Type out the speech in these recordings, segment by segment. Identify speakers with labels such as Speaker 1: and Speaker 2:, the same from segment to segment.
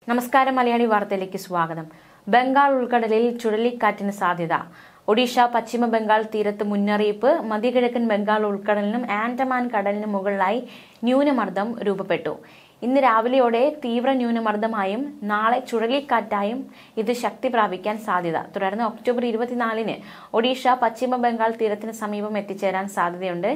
Speaker 1: നമസ്കാരം മലയാളി വാർത്തയിലേക്ക് സ്വാഗതം ബംഗാൾ ഉൾക്കടലിൽ ചുഴലിക്കാറ്റിന് സാധ്യത ഒഡീഷ പശ്ചിമ ബംഗാൾ തീരത്ത് മുന്നറിയിപ്പ് മധ്യകിഴക്കൻ ബംഗാൾ ഉൾക്കടലിനും ആൻഡമാൻ കടലിനും മുകളിലായി ന്യൂനമർദ്ദം രൂപപ്പെട്ടു ഇന്ന് രാവിലെയോടെ തീവ്ര ന്യൂനമർദ്ദമായും നാളെ ചുഴലിക്കാറ്റായും ഇത് ശക്തി പ്രാപിക്കാൻ സാധ്യത തുടർന്ന് ഒക്ടോബർ ഇരുപത്തിനാലിന് ഒഡീഷ പശ്ചിമ ബംഗാൾ തീരത്തിന് സമീപം എത്തിച്ചേരാൻ സാധ്യതയുണ്ട്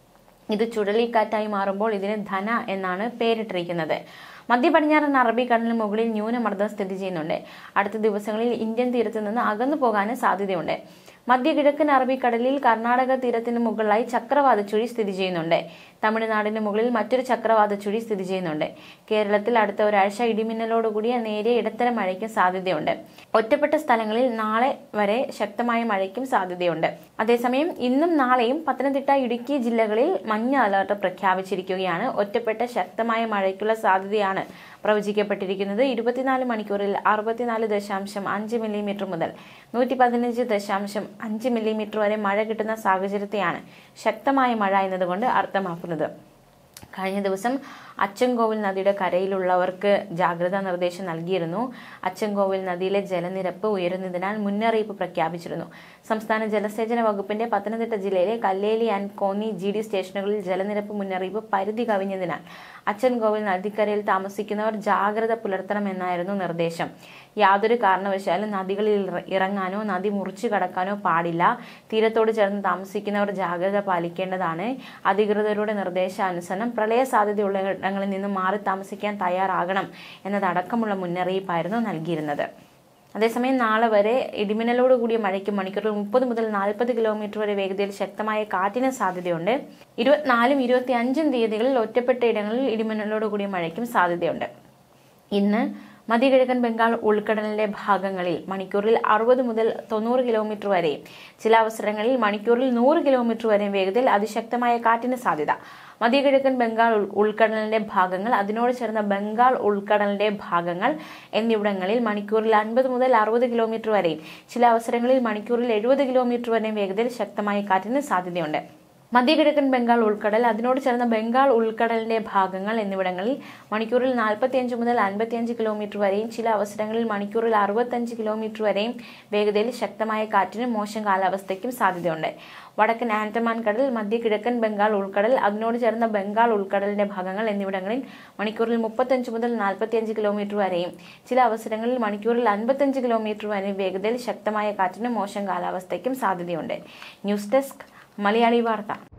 Speaker 1: ഇത് ചുഴലിക്കാറ്റായി മാറുമ്പോൾ ഇതിന് ധന എന്നാണ് പേരിട്ടിരിക്കുന്നത് മധ്യ പടിഞ്ഞാറൻ അറബിക്കടലിന് മുകളിൽ ന്യൂനമർദ്ദം സ്ഥിതി ചെയ്യുന്നുണ്ട് അടുത്ത ദിവസങ്ങളിൽ ഇന്ത്യൻ തീരത്ത് നിന്ന് അകന്നു പോകാനും സാധ്യതയുണ്ട് മധ്യ കിഴക്കൻ അറബിക്കടലിൽ കർണാടക തീരത്തിന് മുകളിലായി ചക്രവാത ചുഴി സ്ഥിതി ചെയ്യുന്നുണ്ട് തമിഴ്നാടിന് മുകളിൽ മറ്റൊരു ചക്രവാത ചുഴി സ്ഥിതി ചെയ്യുന്നുണ്ട് കേരളത്തിൽ അടുത്ത ഒരാഴ്ച ഇടിമിന്നലോടുകൂടിയ നേരിയ ഇടത്തരം മഴയ്ക്കും സാധ്യതയുണ്ട് ഒറ്റപ്പെട്ട സ്ഥലങ്ങളിൽ നാളെ വരെ ശക്തമായ മഴയ്ക്കും സാധ്യതയുണ്ട് അതേസമയം ഇന്നും നാളെയും പത്തനംതിട്ട ഇടുക്കി ജില്ലകളിൽ മഞ്ഞ അലർട്ട് പ്രഖ്യാപിച്ചിരിക്കുകയാണ് ഒറ്റപ്പെട്ട ശക്തമായ മഴയ്ക്കുള്ള സാധ്യതയാണ് പ്രവചിക്കപ്പെട്ടിരിക്കുന്നത് ഇരുപത്തിനാല് മണിക്കൂറിൽ അറുപത്തിനാല് ദശാംശം അഞ്ച് മില്ലിമീറ്റർ മുതൽ നൂറ്റി പതിനഞ്ച് ദശാംശം അഞ്ച് മില്ലിമീറ്റർ വരെ മഴ കിട്ടുന്ന സാഹചര്യത്തെയാണ് ശക്തമായ മഴ എന്നതുകൊണ്ട് അർത്ഥമാക്കുന്നത് കഴിഞ്ഞ ദിവസം അച്ചൻകോവിൽ നദിയുടെ കരയിലുള്ളവർക്ക് ജാഗ്രതാ നിർദ്ദേശം നൽകിയിരുന്നു അച്ചൻകോവിൽ നദിയിലെ ജലനിരപ്പ് ഉയരുന്നതിനാൽ മുന്നറിയിപ്പ് പ്രഖ്യാപിച്ചിരുന്നു സംസ്ഥാന ജലസേചന വകുപ്പിന്റെ പത്തനംതിട്ട ജില്ലയിലെ Kalleli and Konni G D സ്റ്റേഷനുകളിൽ ജലനിരപ്പ് മുന്നറിയിപ്പ് പരിധി കവിഞ്ഞതിനാൽ അച്ചൻകോവിൽ നദിക്കരയിൽ താമസിക്കുന്നവർ ജാഗ്രത പുലർത്തണമെന്നായിരുന്നു നിർദ്ദേശം യാതൊരു കാരണവശാലും നദികളിൽ ഇറ- ഇറങ്ങാനോ നദി മുറിച്ചു കടക്കാനോ പാടില്ല തീരത്തോട് ചേർന്ന് താമസിക്കുന്നവർ ജാഗ്രത പാലിക്കേണ്ടതാണ് അധികൃതരുടെ നിർദ്ദേശാനുസരണം പ്രളയ സാധ്യതയുള്ള ഇടങ്ങളിൽ നിന്ന് മാറി താമസിക്കാൻ തയ്യാറാകണം എന്നതടക്കമുള്ള മുന്നറിയിപ്പായിരുന്നു നൽകിയിരുന്നത് അതേസമയം നാളെ വരെ ഇടിമിന്നലോട് കൂടിയ മഴയ്ക്ക് മണിക്കൂറിൽ മുപ്പത് മുതൽ നാൽപ്പത് കിലോമീറ്റർ വരെ വേഗതയിൽ ശക്തമായ കാറ്റിന് സാധ്യതയുണ്ട് ഇരുപത്തിനാലും ഇരുപത്തി അഞ്ചും തീയതികളിൽ ഒറ്റപ്പെട്ട ഇടങ്ങളിൽ ഇടിമിന്നലോട് കൂടിയ മഴയ്ക്കും സാധ്യതയുണ്ട് ഇന്ന് മധ്യകിഴക്കൻ ബംഗാൾ ഉൾക്കടലിന്റെ ഭാഗങ്ങളിൽ മണിക്കൂറിൽ അറുപത് മുതൽ തൊണ്ണൂറ് കിലോമീറ്റർ വരെയും ചില അവസരങ്ങളിൽ മണിക്കൂറിൽ നൂറ് കിലോമീറ്റർ വരെയും വേഗതയിൽ അതിശക്തമായ കാറ്റിന് സാധ്യത മധ്യകിഴക്കൻ ബംഗാൾ ഉൾ- ഉൾക്കടലിന്റെ ഭാഗങ്ങൾ അതിനോട് ചേർന്ന ബംഗാൾ ഉൾക്കടലിന്റെ ഭാഗങ്ങൾ എന്നിവിടങ്ങളിൽ മണിക്കൂറിൽ അൻപത് മുതൽ അറുപത് കിലോമീറ്റർ വരെയും ചില അവസരങ്ങളിൽ മണിക്കൂറിൽ എഴുപത് കിലോമീറ്റർ വരെയും വേഗതയിൽ ശക്തമായ കാറ്റിന് സാധ്യതയുണ്ട് മധ്യകിഴക്കൻ ബംഗാൾ ഉൾക്കടൽ അതിനോട് ചേർന്ന ബംഗാൾ ഉൾക്കടലിന്റെ ഭാഗങ്ങൾ എന്നിവിടങ്ങളിൽ മണിക്കൂറിൽ നാൽപ്പത്തിയഞ്ച് മുതൽ അൻപത്തിയഞ്ച് കിലോമീറ്റർ വരെയും ചില അവസരങ്ങളിൽ മണിക്കൂറിൽ അറുപത്തഞ്ച് കിലോമീറ്റർ വരെയും വേഗതയിൽ ശക്തമായ കാറ്റിനും മോശം കാലാവസ്ഥയ്ക്കും സാധ്യതയുണ്ട് വടക്കൻ ആൻഡമാൻ കടൽ മധ്യ കിഴക്കൻ ബംഗാൾ ഉൾക്കടൽ അതിനോട് ചേർന്ന ബംഗാൾ ഉൾക്കടലിന്റെ ഭാഗങ്ങൾ എന്നിവിടങ്ങളിൽ മണിക്കൂറിൽ മുപ്പത്തഞ്ച് മുതൽ നാൽപ്പത്തിയഞ്ച് കിലോമീറ്റർ വരെയും ചില അവസരങ്ങളിൽ മണിക്കൂറിൽ അൻപത്തഞ്ച് കിലോമീറ്റർ വരെയും വേഗതയിൽ ശക്തമായ കാറ്റിനും മോശം കാലാവസ്ഥയ്ക്കും സാധ്യതയുണ്ട് ന്യൂസ് ഡെസ്ക് മലയാളി വാർത്ത